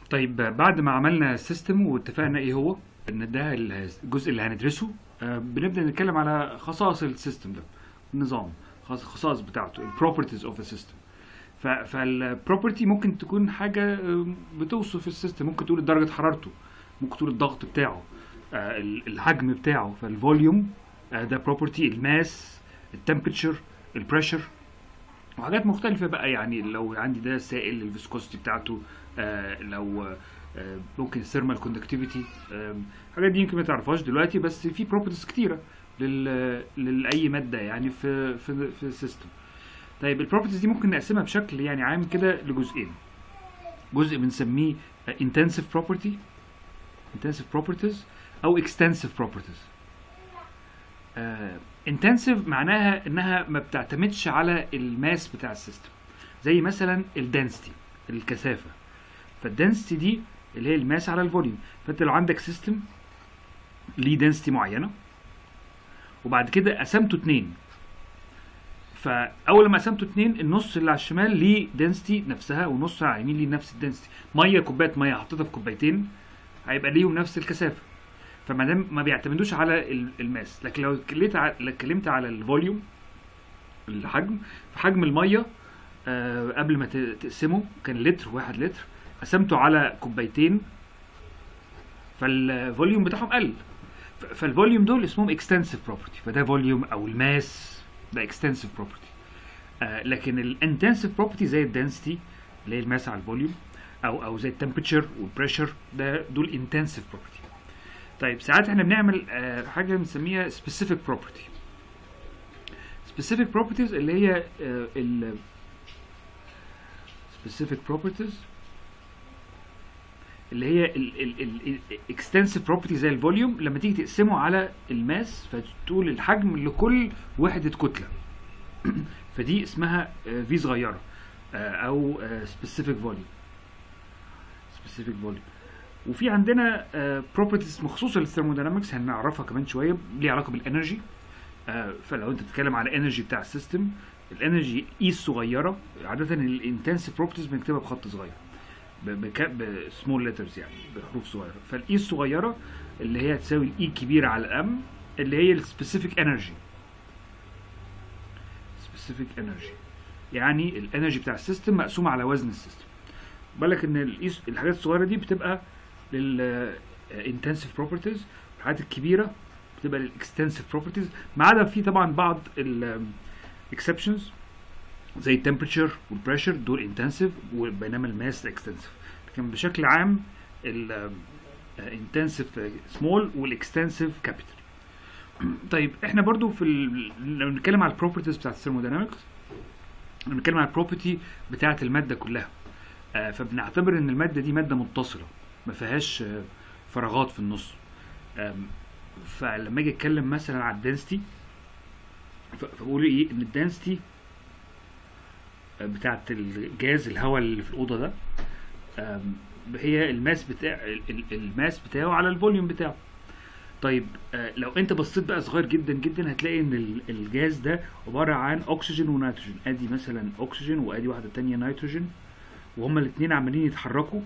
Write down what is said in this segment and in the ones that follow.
طيب بعد ما عملنا السيستم واتفقنا ايه هو ان ده الجزء اللي هندرسه آه، بنبدا نتكلم على خصائص السيستم ده النظام خص- الخصائص بتاعته البروبرتيز اوف السيستم فالبروبرتي ممكن تكون حاجه آه، بتوصف السيستم ممكن تقول درجه حرارته ممكن تقول الضغط بتاعه آه، ال- الحجم بتاعه فالفوليوم آه، ده بروبرتي الماس التمبريتشر البريشر وحاجات مختلفة بقى يعني لو عندي ده سائل الفيسكوستي بتاعته آه لو آه ممكن الثيرمال كوندكتيفيتي الحاجات دي يمكن ما تعرفهاش دلوقتي بس في بروبرتيز كتيرة لل لأي مادة يعني في في في السيستم طيب البروبرتيز دي ممكن نقسمها بشكل يعني عام كده لجزئين جزء بنسميه آه، intensive property intensive properties او extensive properties انتنسيف معناها انها ما بتعتمدش على الماس بتاع السيستم زي مثلا الدنسيتي الكثافه فالدنسيتي دي اللي هي الماس على الفوليوم فانت لو عندك سيستم ليه دنسيتي معينه وبعد كده قسمته اتنين فاول ما قسمته اتنين النص اللي على الشمال ليه دنسيتي نفسها والنص على اليمين ليه نفس الدنسيتي ميه كوبايه ميه حطيتها في كوبايتين هيبقى ليهم نفس الكثافه فما دام ما بيعتمدوش على ال- الماس لكن لو اتكلمت ع- لو اتكلمت على الفوليوم الحجم فحجم الميه آه قبل ما ت- تقسمه كان لتر واحد لتر قسمته على كوبايتين فالفوليوم بتاعهم قل ف- فالفوليوم دول اسمهم اكستنسيف بروبرتي فده فوليوم او الماس ده اكستنسيف بروبرتي آه لكن الانتنسيف بروبرتي زي الدنسيتي اللي هي الماس على الفوليوم او او زي التمبريتشر والبريشر ده دول انتنسيف بروبرتي طيب ساعات احنا بنعمل آه، حاجه بنسميها specific property specific properties اللي هي آه، ال specific properties اللي هي ال ال ال ال extensive property زي الفوليوم لما تيجي تقسمه على الماس فتقول الحجم لكل وحده كتله فدي اسمها في صغيره آه، او آه، specific volume specific volume وفي عندنا بروبرتيز مخصوصه للثيرموداينامكس هنعرفها كمان شويه ليها علاقه بالانرجي آه، فلو انت بتتكلم على انرجي بتاع السيستم الانرجي اي صغيره عاده الانتنسيف بروبرتيز بنكتبها بخط صغير بسمول ليترز يعني بحروف صغيره فالاي الصغيره اللي هي تساوي الاي الكبيره على الام اللي هي السبيسيفيك انرجي سبيسيفيك انرجي يعني الانرجي بتاع السيستم مقسومه على وزن السيستم بالك ان الإيس- الحاجات الصغيره دي بتبقى لل intensive properties الحاجات الكبيره بتبقى للاكستنسيف properties ما عدا في طبعا بعض ال exceptions زي التمبريتشر والبريشر دول intensive وبينما الماس extensive لكن بشكل عام ال intensive small والاكستنسيف capital طيب احنا برضو في ال... لو نتكلم على البروبرتيز بتاعت الثيرموداينامكس بنتكلم على البروبرتي بتاعت الماده كلها آه، فبنعتبر ان الماده دي ماده متصله ما فيهاش آه، فراغات في النص آم، فلما اجي اتكلم مثلا على الدنسيتي فبقول ايه ان الدنسيتي بتاعت الجاز الهواء اللي في الاوضه ده آم، هي الماس بتاع ال- ال- الماس بتاعه على الفوليوم بتاعه طيب آه، لو انت بصيت بقى صغير جدا جدا هتلاقي ان ال- الجاز ده عباره عن اكسجين ونيتروجين ادي مثلا اكسجين وادي واحده تانية نيتروجين وهما الاثنين عمالين يتحركوا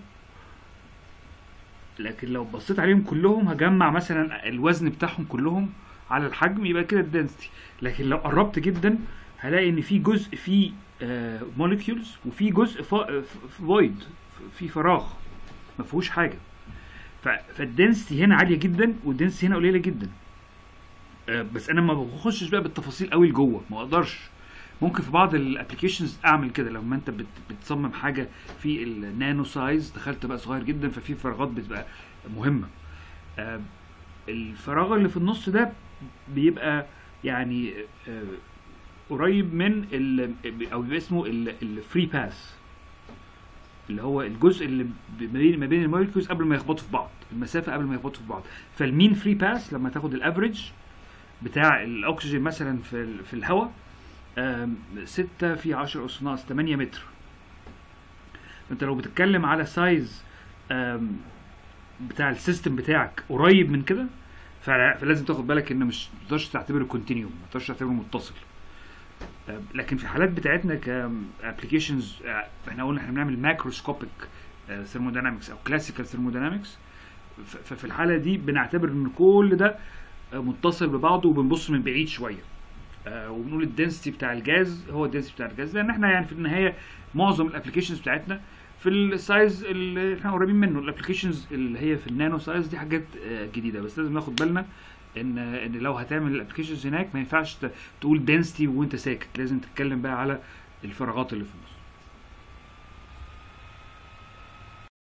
لكن لو بصيت عليهم كلهم هجمع مثلا الوزن بتاعهم كلهم على الحجم يبقى كده الدنسيتي لكن لو قربت جدا هلاقي ان في جزء فيه موليكيولز وفي جزء فويد في فراغ ما فيهوش حاجه ف- فالدنسيتي هنا عاليه جدا والدنسيتي هنا قليله جدا آه، بس انا ما بخشش بقى بالتفاصيل قوي لجوه ما اقدرش ممكن في بعض الابلكيشنز اعمل كده لما انت بت- بتصمم حاجه في النانو سايز دخلت بقى صغير جدا ففي فراغات بتبقى مهمه آه، الفراغ اللي في النص ده بيبقى يعني آه، قريب من ال او بيبقى اسمه الفري باس اللي هو الجزء اللي ب- ما بين ما بين الموليكيولز قبل ما يخبطوا في بعض المسافه قبل ما يخبطوا في بعض فالمين فري باس لما تاخد الافريج بتاع الاكسجين مثلا في ال- في الهواء 6 في 10 اس ناقص 8 متر انت لو بتتكلم على سايز آم، بتاع السيستم بتاعك قريب من كده فلا- فلازم تاخد بالك ان مش ما تقدرش تعتبره كونتينيوم ما تقدرش تعتبره متصل آم، لكن في الحالات بتاعتنا كابلكيشنز احنا قلنا احنا بنعمل ماكروسكوبيك ثيرموداينامكس او كلاسيكال ثيرموداينامكس ففي الحاله دي بنعتبر ان كل ده آه، متصل ببعضه وبنبص من بعيد شويه آه، وبنقول الدنسيتي بتاع الجاز هو الدنسيتي بتاع الجاز لان احنا يعني في النهايه معظم الابلكيشنز بتاعتنا في السايز اللي احنا قريبين منه الابلكيشنز اللي هي في النانو سايز دي حاجات آه، جديده بس لازم ناخد بالنا ان ان لو هتعمل الابلكيشنز هناك ما ينفعش ت- تقول دنسيتي وانت ساكت لازم تتكلم بقى على الفراغات اللي في النص